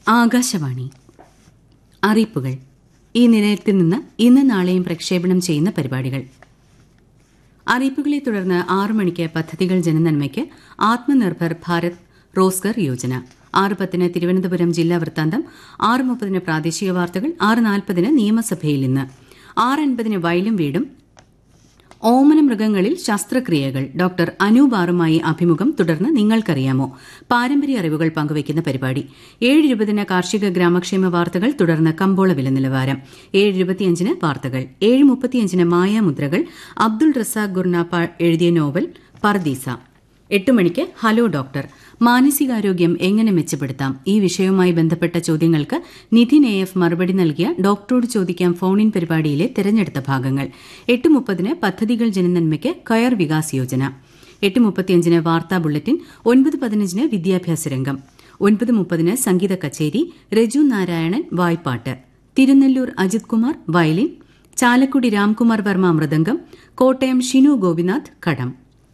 ആകാശവാണി അറിയിപ്പുകൾ ഈ നിലയത്തിൽ നിന്ന് ഇന്ന് നാളെയും പ്രക്ഷേപണം ചെയ്യുന്ന പരിപാടികൾ അറിയിപ്പുകളെ തുടർന്ന് ആറു മണിക്ക് പദ്ധതികൾ ജനനന്മയ്ക്ക് ആത്മനിർഭർ ഭാരത് റോസ്ഗർ യോജന ആറ് പത്തിന് തിരുവനന്തപുരം ജില്ലാ വൃത്താന്തം ആറ് മുപ്പതിന് പ്രാദേശിക വാർത്തകൾ ആറ് നാൽപ്പതിന് നിയമസഭയിൽ ഇന്ന് ആറ് അൻപതിന് വയലും വീടും ഓമന മൃഗങ്ങളിൽ ശസ്ത്രക്രിയകൾ ഡോക്ടർ അനൂപാറുമായി അഭിമുഖം തുടർന്ന് നിങ്ങൾക്കറിയാമോ പാരമ്പര്യ അറിവുകൾ പങ്കുവയ്ക്കുന്ന പരിപാടി ഏഴ് ഇരുപതിന് കാർഷിക ഗ്രാമക്ഷേമ വാർത്തകൾ തുടർന്ന് കമ്പോള വില നിലവാരം ഏഴ് ഇരുപത്തിയഞ്ചിന് വാർത്തകൾ ഏഴ് മുപ്പത്തിയഞ്ചിന് മായാമുദ്രകൾ അബ്ദുൾ റസാഖ് ഗുർനാപ്പ എഴുതിയ നോവൽ പർദീസ എട്ട് മണിക്ക് ഹലോ ഡോക്ടർ മാനസികാരോഗ്യം എങ്ങനെ മെച്ചപ്പെടുത്താം ഈ വിഷയവുമായി ബന്ധപ്പെട്ട ചോദ്യങ്ങൾക്ക് നിധിൻ എ എഫ് മറുപടി നൽകിയ ഡോക്ടറോട് ചോദിക്കാം ഫോണിൻ പരിപാടിയിലെ തെരഞ്ഞെടുത്ത ഭാഗങ്ങൾ എട്ട് മുപ്പതിന് പദ്ധതികൾ ജനനന്മയ്ക്ക് കയർ വികാസ് യോജന എട്ട് മുപ്പത്തിയഞ്ചിന് വാർത്താ ബുള്ളറ്റിൻ ഒൻപത് പതിനഞ്ചിന് വിദ്യാഭ്യാസ രംഗം ഒൻപത് മുപ്പതിന് സംഗീത കച്ചേരി രജു നാരായണൻ വായ്പാട്ട് തിരുനെല്ലൂർ അജിത് കുമാർ വയലിൻ ചാലക്കുടി രാംകുമാർ വർമ്മ മൃദംഗം കോട്ടയം ഷിനു ഗോപിനാഥ് കടം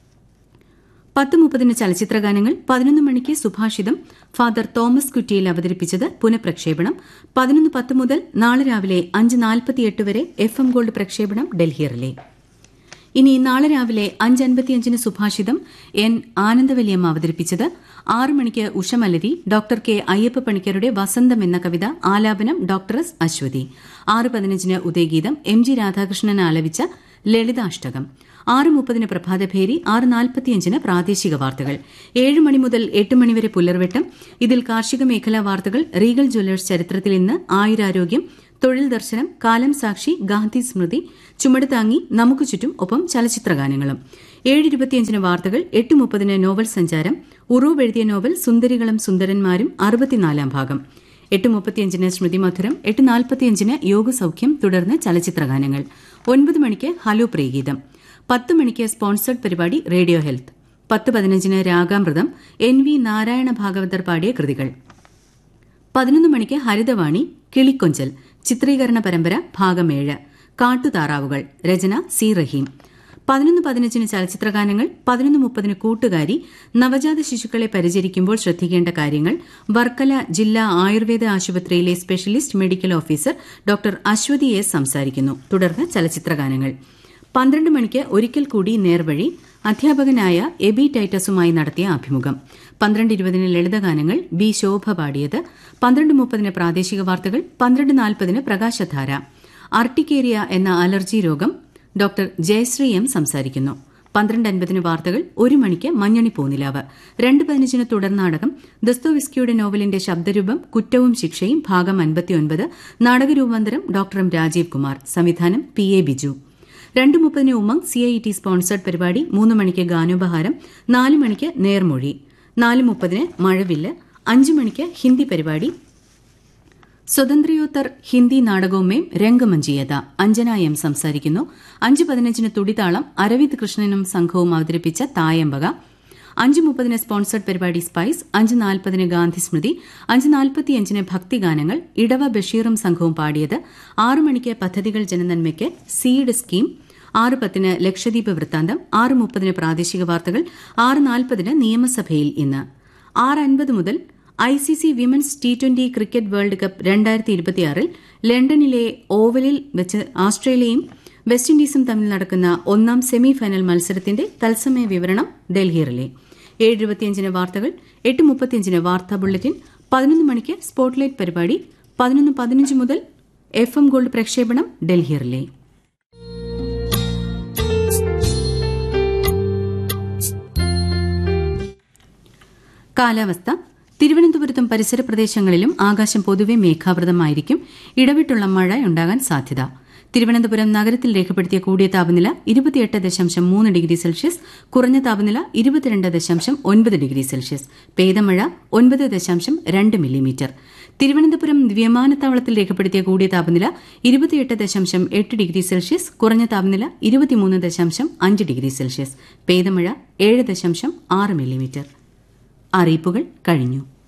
പത്ത് മുപ്പതിന് ചലച്ചിത്രഗാനങ്ങൾ പതിനൊന്ന് മണിക്ക് സുഭാഷിതം ഫാദർ തോമസ് കുറ്റിയിൽ അവതരിപ്പിച്ചത് പുനഃപ്രക്ഷേപണം പതിനൊന്ന് പത്ത് മുതൽ നാളെ രാവിലെ അഞ്ച് നാൽപ്പത്തിയെട്ട് വരെ എഫ് എം ഗോൾഡ് പ്രക്ഷേപണം ഡൽഹിയറിലെ ഇനി നാളെ രാവിലെ അഞ്ച് അൻപത്തിയഞ്ചിന് സുഭാഷിതം എൻ ആനന്ദവല്യമ്മ അവതരിപ്പിച്ചത് ആറ് മണിക്ക് ഉഷമലരി ഡോക്ടർ കെ അയ്യപ്പ പണിക്കരുടെ വസന്തം എന്ന കവിത ആലാപനം ഡോക്ടർ എസ് അശ്വതി ആറ് പതിനഞ്ചിന് ഉദയഗീതം എം ജി രാധാകൃഷ്ണൻ ആലപിച്ച ലളിതാഷ്ടകം ആറ് മുപ്പതിന് പ്രഭാതഭേരി ആറ് നാൽപ്പത്തിയഞ്ചിന് പ്രാദേശിക വാർത്തകൾ ഏഴ് മണി മുതൽ എട്ട് മണിവരെ പുലർവെട്ടം ഇതിൽ കാർഷിക മേഖലാ വാർത്തകൾ റീഗൽ ജ്വല്ലേഴ്സ് ചരിത്രത്തിൽ ഇന്ന് ആയുരാരോഗ്യം തൊഴിൽ ദർശനം കാലം സാക്ഷി ഗാന്ധി സ്മൃതി ചുമട് താങ്ങി നമുക്ക് ചുറ്റും ഒപ്പം ചലച്ചിത്രഗാനങ്ങളും ഏഴ് ഇരുപത്തിയഞ്ചിന് വാർത്തകൾ എട്ട് മുപ്പതിന് നോവൽ സഞ്ചാരം ഉറൂവ് എഴുതിയ നോവൽ സുന്ദരികളും സുന്ദരന്മാരും അറുപത്തിനാലാം ഭാഗം എട്ട് മുപ്പത്തിയഞ്ചിന് സ്മൃതി മധുരം എട്ട് നാൽപ്പത്തിയഞ്ചിന് യോഗസൌഖ്യം തുടർന്ന് ചലച്ചിത്രഗാനങ്ങൾ ഒൻപത് മണിക്ക് ഹലോ പ്രിയഗീതം പത്ത് മണിക്ക് സ്പോൺസേഡ് പരിപാടി റേഡിയോ ഹെൽത്ത് പത്ത് പതിനഞ്ചിന് രാഗാമൃതം എൻ വി നാരായണ ഭാഗവതർ പാടിയ കൃതികൾ പതിനൊന്ന് മണിക്ക് ഹരിതവാണി കിളിക്കൊഞ്ചൽ ചിത്രീകരണ പരമ്പര ഭാഗമേഴ് കാട്ടുതാറാവുകൾ രചന സി റഹീം പതിനൊന്ന് പതിനഞ്ചിന് ചലച്ചിത്രഗാനങ്ങൾ പതിനൊന്ന് മുപ്പതിന് കൂട്ടുകാരി നവജാത ശിശുക്കളെ പരിചരിക്കുമ്പോൾ ശ്രദ്ധിക്കേണ്ട കാര്യങ്ങൾ വർക്കല ജില്ലാ ആയുർവേദ ആശുപത്രിയിലെ specialist medical officer doctor Aswathy S സംസാരിക്കുന്നു തുടർന്ന് ചലച്ചിത്രഗാനങ്ങൾ പന്ത്രണ്ട് മണിക്ക് ഒരിക്കൽ കൂടി നേർവഴി അധ്യാപകനായ എബി ടൈറ്റസുമായി നടത്തിയ അഭിമുഖം പന്ത്രണ്ട് ഇരുപതിന് ലളിതഗാനങ്ങൾ ബി ശോഭ പാടിയത് പന്ത്രണ്ട് മുപ്പതിന് പ്രാദേശിക വാർത്തകൾ പന്ത്രണ്ട് നാൽപ്പതിന് പ്രകാശധാര അർട്ടിക്കേരിയ എന്ന അലർജി രോഗം ഡോക്ടർ ജയശ്രീ എം സംസാരിക്കുന്നു പന്ത്രണ്ട് അൻപതിന് വാർത്തകൾ ഒരു മണിക്ക് മഞ്ഞണി പൂനിലാവ് രണ്ട് പതിനഞ്ചിന് തുടർനാടകം ദസ്തോവിസ്കിയുടെ നോവലിന്റെ ശബ്ദരൂപം കുറ്റവും ശിക്ഷയും ഭാഗം അൻപത്തിയൊൻപത് നാടകരൂപാന്തരം ഡോക്ടർ എം രാജീവ് കുമാർ സംവിധാനം പി എ ബിജു രണ്ട് മുപ്പതിന് Umang C I T sponsored പരിപാടി മൂന്ന് മണിക്ക് ഗാനോപഹാരം നാല് മണിക്ക് നേർമൊഴി നാല് മുപ്പതിന് മഴവില്ല് അഞ്ച് മണിക്ക് ഹിന്ദി പരിപാടി സ്വതന്ത്രയോത്തർ ഹിന്ദി നാടകവുമേം രംഗമഞ്ചിയത അഞ്ജന എം സംസാരിക്കുന്നു അഞ്ച് പതിനഞ്ചിന് തുടിതാളം അരവിന്ദ് കൃഷ്ണനും സംഘവും അവതരിപ്പിച്ച തായമ്പക അഞ്ച് മുപ്പതിന് സ്പോൺസർഡ് പരിപാടി സ്പൈസ് അഞ്ച് നാൽപ്പതിന് ഗാന്ധി സ്മൃതി അഞ്ച് നാൽപ്പത്തിയഞ്ചിന് ഭക്തിഗാനങ്ങൾ ഇടവ ബഷീറും സംഘവും പാടിയത് ആറ് മണിക്ക് പദ്ധതികൾ ജനനന്മയ്ക്ക് സീഡ് സ്കീം ആറ് പത്തിന് ലക്ഷദ്വീപ് വൃത്താന്തം ആറ് മുപ്പതിന് പ്രാദേശിക വാർത്തകൾ ആറ് നാൽപ്പതിന് നിയമസഭയിൽ ഇന്ന് ആറ് അൻപത് മുതൽ I C C women's T twenty cricket world cup രണ്ടായിരത്തി ഇരുപത്തിയാറിൽ ലണ്ടനിലെ ഓവലിൽ വെച്ച് ആസ്ട്രേലിയയും വെസ്റ്റ് ഇൻഡീസും തമ്മിൽ നടക്കുന്ന ഒന്നാം സെമി ഫൈനൽ മത്സരത്തിന്റെ തത്സമയ വിവരണം ഡൽഹിയിലെ ഏഴ് ഇരുപത്തിയഞ്ചിന് വാർത്തകൾ എട്ട് മുപ്പത്തിയഞ്ചിന് വാർത്താ ബുള്ളറ്റിൻ പതിനൊന്ന് മണിക്ക് സ്പോട്ട്ലൈറ്റ് പരിപാടി പതിനൊന്ന് പതിനഞ്ച് മുതൽ എഫ് എം ഗോൾഡ് പ്രക്ഷേപണം ഡൽഹിയിലെ കാലാവസ്ഥ തിരുവനന്തപുരത്തും പരിസര പ്രദേശങ്ങളിലും ആകാശം പൊതുവെ മേഘാവൃതമായിരിക്കും ഇടവിട്ടുള്ള മഴ ഉണ്ടാകാൻ സാധ്യത തിരുവനന്തപുരം നഗരത്തിൽ രേഖപ്പെടുത്തിയ കൂടിയ താപനില ഇരുപത്തിയെട്ട് ദശാംശം മൂന്ന് ഡിഗ്രി സെൽഷ്യസ് കുറഞ്ഞ താപനില ഇരുപത്തിരണ്ട് ദശാംശം ഒൻപത് ഡിഗ്രി സെൽഷ്യസ് പെയ്തമഴ ഒൻപത് ദശാംശം രണ്ട് മില്ലിമീറ്റർ തിരുവനന്തപുരം വിമാനത്താവളത്തിൽ രേഖപ്പെടുത്തിയ കൂടിയ താപനില ഇരുപത്തിയെട്ട് ദശാംശം എട്ട് ഡിഗ്രി സെൽഷ്യസ് കുറഞ്ഞ താപനില ഇരുപത്തിമൂന്ന് ദശാംശം അഞ്ച് ഡിഗ്രി സെൽഷ്യസ് പെയ്തമഴ ഏഴ് ദശാംശം ആറ് മില്ലിമീറ്റർ അറിയിപ്പുകൾ കഴിഞ്ഞു